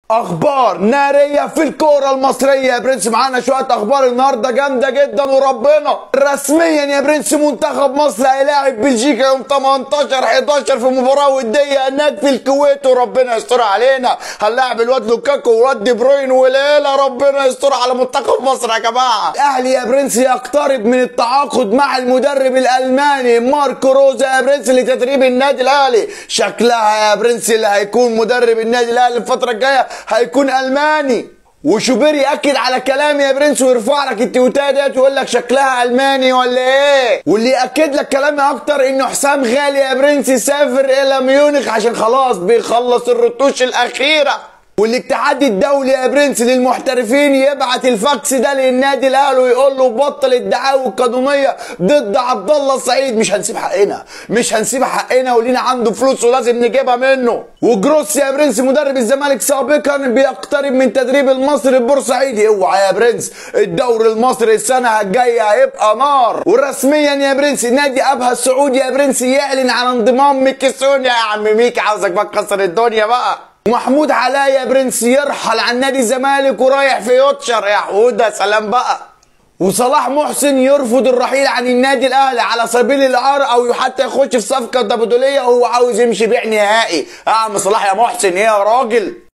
اخبار ناريه في الكوره المصريه يا برنس معانا شويه اخبار النهارده جامده جدا وربنا رسميا يا برنس منتخب مصر هيلاعب بلجيكا يوم 18 11 في مباراه وديه هناك في الكويت وربنا يستر علينا هنلاعب الواد لوكاكو والواد دي بروين وليله ربنا يستر على منتخب مصر يا جماعه الاهلي يا برنس يقترب من التعاقد مع المدرب الالماني ماركو روزا يا برنس لتدريب النادي الاهلي شكلها يا برنس اللي هيكون مدرب النادي الاهلي الفتره الجايه هيكون الماني وشوبير ياكد على كلامي يا برنس ويرفع لك التويتات ديت ويقول لك شكلها الماني ولا ايه واللي ياكد لك كلامي اكتر انه حسام غالي يا برنس يسافر الى ميونخ عشان خلاص بيخلص الرتوش الاخيره والاتحاد الدولي يا برنس للمحترفين يبعت الفاكس ده للنادي الاهلي ويقول له بطل الدعاوى القانونيه ضد عبد الله السعيد مش هنسيب حقنا مش هنسيب حقنا ولينا عنده فلوس ولازم نجيبها منه وجروس يا برنس مدرب الزمالك سابقا بيقترب من تدريب المصري البورسعيدي اوعى يا برنس الدوري المصري السنه الجايه هيبقى نار ورسميا يا برنس نادي ابها السعودي يا برنس يعلن عن انضمام ميكيسون يا عم ميكي عاوزك بقى تكسر الدنيا بقى محمود علاء يا برنس يرحل عن نادي الزمالك ورايح في يوتشر يا حوده سلام بقى وصلاح محسن يرفض الرحيل عن النادي الاهلي على سبيل الاعاره او حتى يخش في صفقه تبادليه وهو عاوز يمشي بيع نهائي يا عم صلاح يا محسن ايه يا راجل